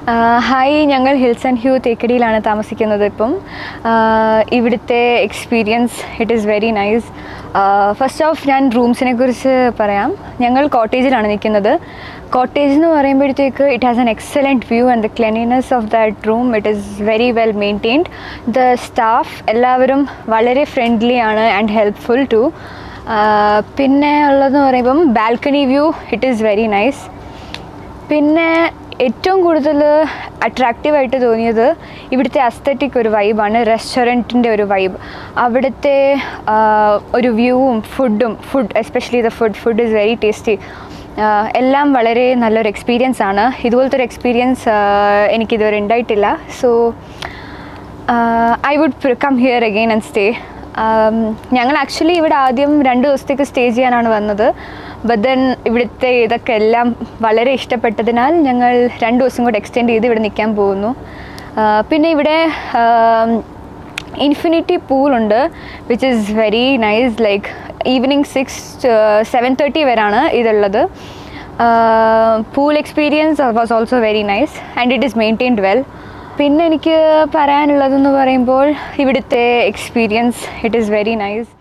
hi ഞങ്ങൾ hills and Hugh തേക്കടിയിലാണ് താമസിക്കുന്നത് ഇപ്പം ആഹ് ഇവിടുത്തെ experience it is very nice first of ഞാൻ റൂംസിനെ കുറിച്ച് പറയാം ഞങ്ങൾ കോട്ടേജിലാണ് നിൽക്കുന്നത് കോട്ടേജ് എന്ന് പറയുമ്പോഴത്തേക്ക് it has an excellent view and the cleanliness of that room it is very well maintained the staff എല്ലാവരും വളരെ ഫ്രണ്ട്ലി ആണ് ആൻഡ് ഹെൽപ്ഫുൾ ടു പിന്നെ ഉള്ളതെന്ന് പറയുമ്പം balcony view it is very nice പിന്നെ ഏറ്റവും കൂടുതൽ അട്രാക്റ്റീവായിട്ട് തോന്നിയത് ഇവിടുത്തെ അസ്തറ്റിക് ഒരു വൈബാണ് റെസ്റ്റോറൻറ്റിൻ്റെ ഒരു വൈബ് അവിടുത്തെ ആ, ഒരു വ്യൂവും ഫുഡും food especially the food food is very tasty എല്ലാം വളരെ നല്ലൊരു എക്സ്പീരിയൻസ് ആണ് ഇതുപോലത്തെ ഒരു എക്സ്പീരിയൻസ് എനിക്കിതുവരെ ഉണ്ടായിട്ടില്ല so I would come here again and stay ഞങ്ങൾ ആക്ച്വലി ഇവിടെ ആദ്യം രണ്ട് ദിവസത്തേക്ക് സ്റ്റേ ചെയ്യാനാണ് വന്നത് ബട്ട് ദെൻ ഇവിടുത്തെ ഇതൊക്കെ എല്ലാം വളരെ ഇഷ്ടപ്പെട്ടതിനാൽ ഞങ്ങൾ രണ്ട് ദിവസം കൂടെ എക്സ്റ്റെൻഡ് ചെയ്ത് ഇവിടെ നിൽക്കാൻ പോകുന്നു ആ, പിന്നെ ഇവിടെ ഇൻഫിനിറ്റി പൂളുണ്ട് which is very nice like evening six seven thirty വരെയാണ് ഇതുള്ളത് pool experience was also very nice and it is maintained well പിന്നെ എനിക്ക് പറയാനുള്ളതെന്ന് പറയുമ്പോൾ ഇവിടുത്തെ experience it is very nice